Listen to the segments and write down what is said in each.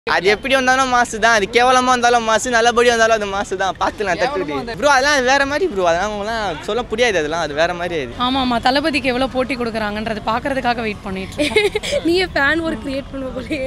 அது எப்படி வந்தாலும் மாசு தான் அது கேவலமா வந்தாலும் மாசு நல்லபடியா வந்தாலும் அது மாசு தான் பார்த்து நான் தட்டு ப்ரோ அதெல்லாம் வேற மாதிரி ப்ரோ அதெல்லாம் அவங்களாம் சொல்ல முடியாது அதெல்லாம் அது வேற மாதிரி அது ஆமாம் ஆமாம் தளபதிக்கு எவ்வளோ போட்டி கொடுக்குறாங்கன்றது பார்க்கறதுக்காக வெயிட் பண்ணிட்டு இருக்கோம். நீயே ஃபேன் ஒரு கிரியேட் பண்ணுவ போலயே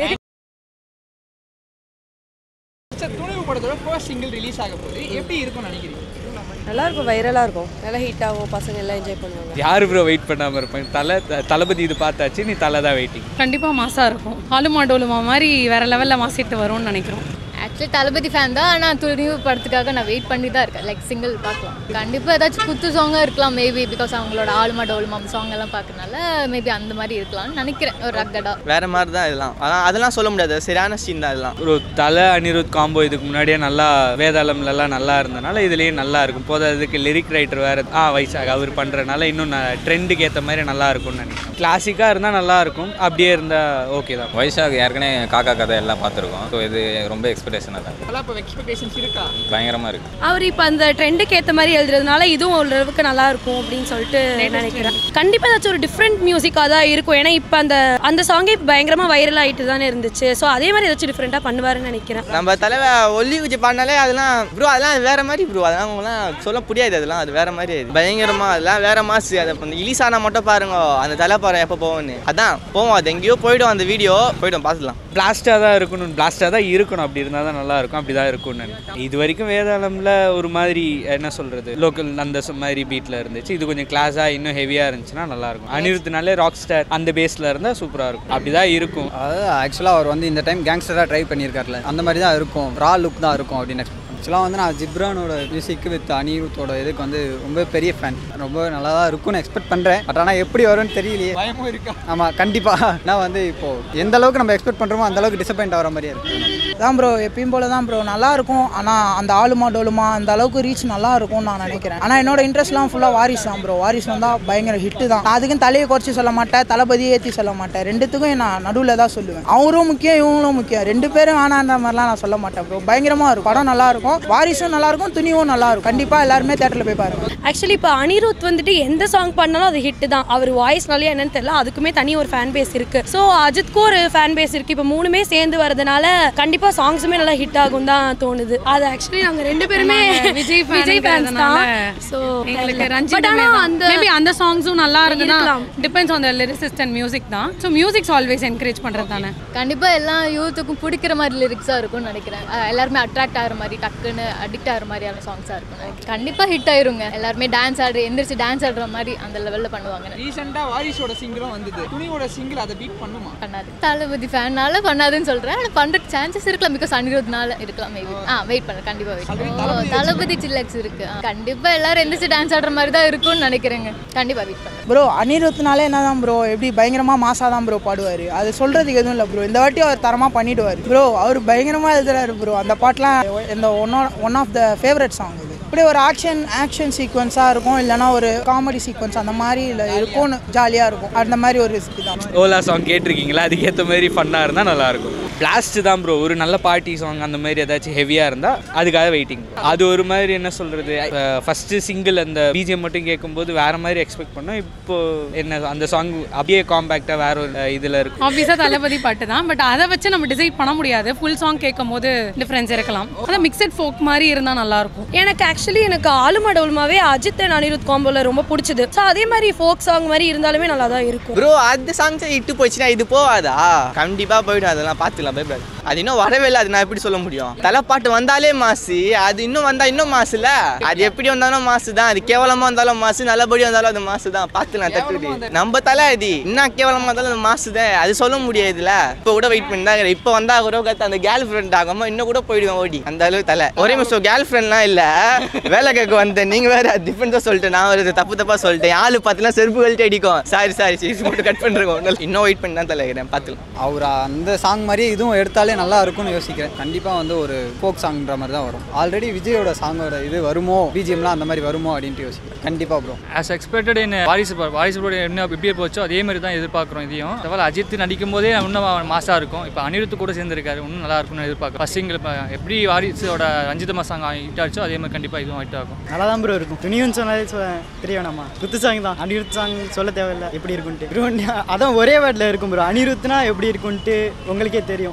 சார் துணிவு படத்தோட ஃபர்ஸ்ட் சிங்கிள் ரிலீஸ் ஆக போகுது எப்படி இருக்கும்னு நினைக்கிறீங்க நல்லா இருக்கும் வைரலாக இருக்கும் நல்லா ஹிட் ஆகும் பசங்க எல்லாம் என்ஜாய் பண்ணுவாங்க யார் ப்ரோ வெயிட் பண்ணாமல் இருப்பேன் தலை த- தளபதி இது பார்த்தாச்சு நீ தலை தான் வெயிட்டிங் கண்டிப்பாக மாசாக இருக்கும் ஆலுமா டோலுமா மாதிரி வேற லெவலில் மாசிட்டு வரும்னு நினைக்கிறோம் ஆக்சுவலி தளபதி ஃபேன் தான் ஆனால் துணிவு படத்துக்காக நான் வெயிட் பண்ணி தான் இருக்கேன் லைக் சிங்கிள் பார்க்கலாம் கண்டிப்பாக ஏதாச்சும் குத்து சாங்காக இருக்கலாம் மேபி பிகாஸ் அவங்களோட ஆளுமா டோல்மா சாங் எல்லாம் பார்க்கறனால மேபி அந்த மாதிரி இருக்கலாம்னு நினைக்கிறேன் ஒரு ரக்கடா வேற மாதிரி தான் இதெல்லாம் அதான் அதெல்லாம் சொல்ல முடியாது சரியான சீன் தான் இதெல்லாம் ஒரு தலை அனிருத் காம்போ இதுக்கு முன்னாடியே நல்லா வேதாளம்லலாம் நல்லா இருந்தனால இதுலேயும் நல்லா இருக்கும் போது அதுக்கு லிரிக் ரைட்டர் வேறு ஆ வைசாக் அவர் பண்ணுறனால இன்னும் ட்ரெண்டுக்கு ஏற்ற மாதிரி நல்லா இருக்கும்னு நினைக்கிறேன் கிளாசிக்காக இருந்தால் நல்லா இருக்கும் அப்படியே இருந்தால் ஓகே தான் வைஷாக் ஏற்கனவே காக்கா கதை எல்லாம் பார்த்துருக்கோம் ஸோ இது ரொம்ப எக்ஸ்பெக்டேஷனாக தான் இருக்கு. அதெல்லாம் இப்போ எக்ஸ்பெக்டேஷன்ஸ் இருக்கா பயங்கரமாக இருக்குது அவர் இப்போ அந்த ட்ரெண்டுக்கு ஏற்ற மாதிரி எழுதுறதுனால இதுவும் ஓரளவுக்கு நல்லா இருக்கும் அப்படின்னு சொல்லிட்டு நினைக்கிறேன் கண்டிப்பாக ஏதாச்சும் ஒரு டிஃப்ரெண்ட் மியூசிக்காக தான் இருக்கும் ஏன்னா இப்போ அந்த அந்த சாங்கே இப்போ பயங்கரமாக வைரல் ஆகிட்டு தானே இருந்துச்சு ஸோ அதே மாதிரி ஏதாச்சும் டிஃப்ரெண்ட்டாக பண்ணுவாருன்னு நினைக்கிறேன் நம்ம தலைவ ஒல்லி குச்சி பாடினாலே அதெல்லாம் ப்ரோ அதெல்லாம் வேற மாதிரி ப்ரோ அதெல்லாம் அவங்களாம் சொல்ல முடியாது அதெல்லாம் அது வேற மாதிரி அது பயங்கரமா அதெல்லாம் வேற மாசு அதை அந்த இலிசானா மட்டும் பாருங்க அந்த தலை பாரு எப்போ போவோன்னு அதான் போவோம் அது எங்கேயோ போயிடும் அந்த வீடியோ போயிடும் பார்த்துக்கலாம் பிளாஸ்டாக தான் இருக்கணும் பிளாஸ்டாக தான் இருக்கணும் அப்படி இருந்தால் தான் நல்லா இருக்கும் அப்படி தான் இருக்கும்னு நினைக்கிறேன் இது வரைக்கும் வேதாளம்ல ஒரு மாதிரி என்ன சொல்கிறது லோக்கல் அந்த ச- மாதிரி பீட்டில் இருந்துச்சு இது கொஞ்சம் கிளாஸாக இன்னும் ஹெவியாக இருந்துச்சுன்னா நல்லா இருக்கும் அனிருத்னாலே ராக் ஸ்டார் அந்த பேஸில் இருந்தால் சூப்பராக இருக்கும் அப்படி தான் இருக்கும் அதாவது ஆக்சுவலாக அவர் வந்து இந்த டைம் கேங்ஸ்டராக ட்ரை பண்ணியிருக்காருல அந்த மாதிரி தான் இருக்கும் ரா லுக் தான் இருக்கும் அப்படின்னு எக்ஸ்பெக்ட் ஆக்சுவலாக வந்து நான் ஜிப்ரானோட மியூசிக் வித் அனிருத்தோட இதுக்கு வந்து ரொம்ப பெரிய ஃபேன் ரொம்ப நல்லா தான் இருக்கும்னு எக்ஸ்பெக்ட் பண்ணுறேன் பட் ஆனால் எப்படி வரும்னு தெரியலையே பயமும் இருக்கா ஆமாம் கண்டிப்பாக நான் வந்து இப்போது எந்த அளவுக்கு நம்ம எக்ஸ்பெக்ட் பண்ணுறோமோ அந்த அளவுக்கு டிசப்பாயிண்ட் ஆகிற மாதிரியே இருக்கு தான் ப்ரோ எப்பயும் போல தான் ப்ரோ நல்லா இருக்கும் ஆனால் அந்த ஆளுமா டோலுமா அந்த அளவுக்கு ரீச் நல்லா இருக்கும்னு நான் நினைக்கிறேன் ஆனால் என்னோட இன்ட்ரெஸ்ட்லாம் ஃபுல்லாக வாரிசு தான் ப்ரோ வாரிசு வந்தால் பயங்கர ஹிட்டு தான் நான் அதுக்கும் தலையை குறைச்சி சொல்ல மாட்டேன் தளபதியை ஏற்றி சொல்ல மாட்டேன் ரெண்டுத்துக்கும் நான் நடுவில் தான் சொல்லுவேன் அவரும் முக்கியம் இவங்களும் முக்கியம் ரெண்டு பேரும் வேணான்ற மாதிரிலாம் நான் சொல்ல மாட்டேன் ப்ரோ பயங்கரமாக இருக்கும் படம் நல்லா இருக்கும் வாரிசும் நல்லா இருக்கும் துணிவும் நல்லா இருக்கும் கண்டிப்பாக எல்லாருமே தேட்டரில் போய் பாருங்க ஆக்சுவலி இப்போ அனிருத் வந்துட்டு எந்த சாங் பண்ணாலும் அது ஹிட் தான் அவர் வாய்ஸ்னாலே என்னன்னு தெரியல அதுக்குமே தனி ஒரு ஃபேன் பேஸ் இருக்கு ஸோ அஜித்க்கும் ஒரு ஃபேன் பேஸ் இருக்கு இப்போ மூணுமே சேர்ந்து வரதுனால கண்டிப்பா சாங்ஸுமே நல்லா ஹிட் ஆகும் தான் தோணுது அது ஆக்சுவலி நாங்க ரெண்டு பேருமே விஜய் விஜய் ஃபேன்ஸ் தான் ஸோ எங்களுக்கு பட் ரஞ்சித் ஆனால் அந்த மேபி அந்த சாங்ஸும் நல்லா இருந்ததுன்னா இருக்கலாம். Depends on the lyricist and music தான் ஸோ மியூசிக்ஸ் ஆல்வேஸ் என்கரேஜ் பண்ணுறது தானே கண்டிப்பாக எல்லா யூத்துக்கும் பிடிக்கிற மாதிரி லிரிக்ஸாக இருக்கும்னு நினைக்கிறேன் அஹ் எல்லாருமே அட்ராக்ட் ஆகிற மாதிரி டக்குன்னு அடிக்ட் ஆகிற மாதிரியான சாங்ஸாக இருக்கும் நினைக்கிறேன் கண்டிப்பாக ஹிட் ஆயிருங்க எல்லாருமே டான்ஸ் ஆடுற எந்திரிச்சு டான்ஸ் ஆடுற மாதிரி அந்த லெவலில் பண்ணுவாங்க ரீசெண்டாக வாரிசோட சிங்கிளும் வந்தது துணியோட சிங்கிள் அதை பீட் பண்ணுமா பண்ணாது தளபதி ஃபேனால பண்ணாதுன்னு சொல்கிறேன் ஆனால் பண்ணுறதுக்கு சான்சஸ் இருக்கலாம் பிகாஸ் அனிருத்னால இருக்கலாம் மேபி ஆ வெயிட் பண்ண கண்டிப்பாக வெயிட் தளபதி சில்லக்ஸ் இருக்கு கண்டிப்பாக எல்லாரும் எந்திரிச்சு டான்ஸ் ஆடுற மாதிரி தான் இருக்கும்னு நினைக்கிறேங்க கண்டிப்பாக வெயிட் பண்ணுறேன் ப்ரோ அனிருத்னாலே என்ன தான் ப்ரோ எப்படி பயங்கரமாக மாசாக தான் ப்ரோ பாடுவார் அது சொல்கிறதுக்கு எதுவும் இல்லை ப்ரோ இந்த வாட்டி அவர் தரமாக பண்ணிடுவார் ப்ரோ அவர் பயங்கரமாக எழுதுறாரு ப்ரோ அந்த பாட்டெலாம் இந்த one one of the favourite song இது இப்படி ஒரு ஆக்ஷன் ஆக்ஷன் சீக்வன்ஸாக இருக்கும் இல்லைனா ஒரு காமெடி சீக்வன்ஸ் அந்த மாதிரி இல்லை இருக்கும்னு ஜாலியாக இருக்கும் அந்த மாதிரி ஒரு ரெசிபி தான் ஓலா சாங் கேட்டிருக்கீங்களா அதுக்கேற்ற மாதிரி ஃபன்னாக இருந்தால் நல்லாயிருக்கும் பிளாஸ்ட் தான் ப்ரோ ஒரு நல்ல பார்ட்டி சாங் அந்த மாதிரி ஏதாச்சும் ஹெவியாக இருந்தால் அதுக்காக வெயிட்டிங் அது ஒரு மாதிரி என்ன சொல்கிறது ஃபஸ்ட்டு சிங்கிள் அந்த பிஜிஎம் மட்டும் கேட்கும்போது வேறு மாதிரி எக்ஸ்பெக்ட் பண்ணோம் இப்போ என்ன அந்த சாங் அப்படியே காம்பேக்டாக வேற ஒரு இதில் இருக்கும் ஆப்வியஸாக தளபதி பாட்டு தான் பட் அதை வச்சு நம்ம டிசைட் பண்ண முடியாது ஃபுல் சாங் கேட்கும் போது டிஃப்ரென்ஸ் இருக்கலாம் அதான் மிக்சட் ஃபோக் மாதிரி இருந்தால் நல்லாயிருக்கும் எனக்கு ஆக்சுவலி எனக்கு ஆலுமா டவுலுமாவே அஜித் அண்ட் அனிருத் காம்போல ரொம்ப பிடிச்சது ஸோ அதே மாதிரி ஃபோக் சாங் மாதிரி இருந்தாலுமே நல்லா தான் இருக்கும் ப்ரோ அந்த சாங்ஸ் இட்டு போச்சுன்னா இது போகாதா கண்டிப்பா போயிடும் அதெல்லாம் பார்த்துக்கலாம் பயப்படாது அது இன்னும் வரவே இல்லை அது நான் எப்படி சொல்ல முடியும் தலைப்பாட்டு வந்தாலே மாசு அது இன்னும் வந்தா இன்னும் மாசுல அது எப்படி வந்தாலும் மாசு தான் அது கேவலமா வந்தாலும் மாசு நல்லபடியா வந்தாலும் அது மாசு தான் பார்த்துக்கலாம் தட்டு நம்ம தலை அது இன்னும் கேவலமா இருந்தாலும் அது மாசு தான் அது சொல்ல முடியாதுல்ல இப்போ கூட வெயிட் பண்ணி தான் இருக்கிறேன். இப்போ வந்தா கூட கத்து அந்த கேர்ள் ஃப்ரெண்ட் ஆகாம இன்னும் கூட போயிடுவேன் ஓடி அந்த அளவுக்கு தலை ஒரே நிமிஷம் கேர்ள் ஃப்ரெண்ட்லாம் இல்ல வேலை கேட்க வந்தேன் நீங்க வேற டிஃபரெண்டா சொல்லிட்டேன் நான் ஒரு தப்பு தப்பா சொல்லிட்டேன் ஆளு பார்த்தீங்கன்னா செருப்பு கழட்டி அடிக்கும் சாரி சாரி சீஸ் மட்டும் கட் பண்ணுறோம் இன்னும் வெயிட் பண்ணி தான் தலை இருக்கிறேன் பார்த்துக்கலாம் அவர் அந்த சாங் மாதிரி இதுவும் எடுத்தாலே நல்லா இருக்கும்னு யோசிக்கிறேன் கண்டிப்பாக வந்து ஒரு ஃபோக் சாங்ன்ற மாதிரி தான் வரும் ஆல்ரெடி விஜயோட சாங்கோட இது வருமோ பிஜிஎம்லாம் அந்த மாதிரி வருமோ அப்படின்ட்டு யோசிக்கிறேன் கண்டிப்பாக ப்ரோ ஆஸ் எக்ஸ்பெக்டட் இன் வாரிசு படம் வாரிசு படம் என்ன எப்படி போச்சோ அதே மாதிரி தான் எதிர்பார்க்குறோம் இதையும் தவிர அஜித் நடிக்கும் போதே இன்னும் மாசாக இருக்கும் இப்போ அனிருத்து கூட சேர்ந்துருக்காரு இன்னும் நல்லா இருக்கும்னு எதிர்பார்க்குறோம் ஃபர்ஸ்ட் சிங்கிள் இப்போ எப்படி வாரிசோட ரஞ்சிதமா சாங் ஹிட் ஆச்சோ அதே மாதிரி கண்டிப்பாக இதுவும் ஹிட் ஆகும் நல்லா தான் ப்ரோ இருக்கும் துணியும் சொன்னாலே சொல்ல தெரிய வேணாமா குத்து சாங் தான் அனிருத் சாங் சொல்ல தேவையில்ல எப்படி இருக்குன்ட்டு அதான் ஒரே வேர்டில் இருக்கும் ப்ரோ அனிருத்னா எப்படி இருக்குன்ட்டு உங்களுக்கே தெரியும் என் பார்க்குறவங்க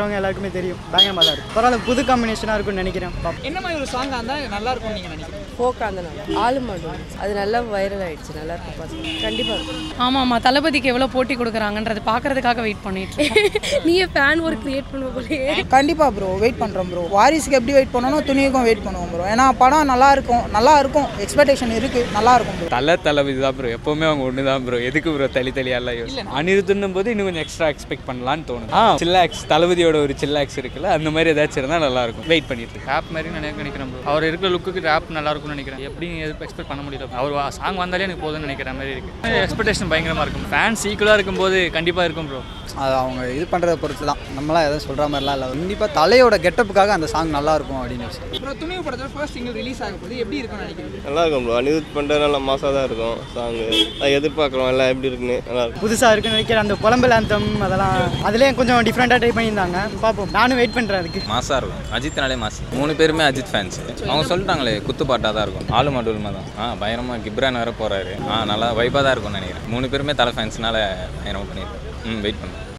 சாங் எல்லாருக்குமே தெரியும் பயங்கரமாக தான் இருக்கும் பரவாயில்ல புது காம்பினேஷனாக இருக்கும்னு நினைக்கிறேன் பார்ப்போம். என்ன மாதிரி ஒரு சாங்காக இருந்தால் நல்லா இருக்கும்னு நீங்கள் நினைக்கிறீங்க ஃபோக்காக இருந்தால் ஆளு மாட்டோம் அது நல்லா வைரல் ஆயிடுச்சு நல்லா இருக்கும் பசங்க கண்டிப்பாக இருக்கும் ஆமாம் ஆமாம் தளபதிக்கு எவ்வளோ போட்டி கொடுக்குறாங்கன்றது பார்க்கறதுக்காக வெயிட் பண்ணிட்டு இருக்கோம். நீயே ஃபேன் ஒரு கிரியேட் பண்ணுவ போலயே கண்டிப்பா ப்ரோ வெயிட் பண்றோம் ப்ரோ வாரிசுக்கு எப்படி வெயிட் பண்ணணும் துணிவுக்கும் வெயிட் பண்ணுவோம் ப்ரோ ஏன்னா படம் நல்லா இருக்கும் நல்லா இருக்கும் எக்ஸ்பெக்டேஷன் இருக்கு நல்லா இருக்கும் ப்ரோ தலை தளபதி தான் ப்ரோ எப்பவுமே அவங்க ஒன்று தான் ப்ரோ எதுக்கு ப்ரோ தளி தளியெல்லாம் யோசி அனிருத்துன்னும் போது இன்னும் கொஞ்சம் எக்ஸ்ட்ரா எக்ஸ்பெக்ட் பண்ணலான்னு தோணும் ஆ சில்லாக்ஸ் தளபதியோட ஒரு சில்லாக்ஸ் இருக்குல்ல அந்த மாதிரி ஏதாச்சும் இருந்தால் நல்லா இருக்கும் வெயிட் பண்ணிட்டு இருக்கேன் ரேப் மாதிரி நினைக்க நினைக்கிறேன் bro. அவர் இருக்கிற லுக்குக்கு ரேப் நல்லா இருக்கும்னு நினைக்கிறேன் எப்படி எக்ஸ்பெக்ட் பண்ண முடியல அவர் சாங் வந்தாலே எனக்கு போதும்னு நினைக்கிற மாதிரி இருக்கு எக்ஸ்பெக்டேஷன் பயங்கரமாக இருக்கும் ஃபேன்ஸ் ஈக்குவலாக இருக்கும்போது கண்டிப்பாக இருக்கும் ப்ரோ அது அவங்க இது பண்ணுறத பொறுத்து தான் நம்மளாம் எதுவும் சொல்கிற மாதிரிலாம் இல்லை கண்டிப்பாக தலையோட கெட்டப்புக்காக அந்த சாங் நல்லா இருக்கும் அப்படின்னு யோசிக்கிறேன். அப்புறம் துணிவு படத்தோட ஃபர்ஸ்ட் சிங்கிள் ரிலீஸ் ஆக போகுது எப்படி இருக்கும்னு நினைக்கிறீங்க நல்லா இருக்கும் ப்ரோ அனிருத் பண்ணுறது நல்லா மாசாக தான் இருக்கும் சாங்கு நான் எதிர்பார்க்குறோம் எல்லாம் எப்படி இருக்குன்னு நல்லா இருக்கும் புதுசாக இருக்குன்னு நினைக்கிறேன் அந்த புலம்பல் ஆந்தம் அதெல்லாம் அதுலேயும் கொஞ்சம் டிஃப்ரெண்ட்டாக ட்ரை பண்ணியிருந்தாங்க பார்ப்போம் நானும் வெயிட் பண்ணுறேன் அதுக்கு மாசாக இருக்கும் அஜித்னாலே மாஸ் மூணு பேருமே அஜித் ஃபேன்ஸ் அவங்க சொல்லிட்டாங்களே குத்துப்பாட்டாக தான் இருக்கும் ஆளு மாடுமா தான் ஆ பயங்கரமாக கிப்ரான் வேற போகிறாரு ஆ நல்லா வைப்பாக தான் இருக்கும்னு நினைக்கிறேன் மூணு பேருமே தலை ஃபேன்ஸ்னால பயங்கரமாக பண்ணியிருக்கேன் ம் வெயிட் பண்ணுறேன்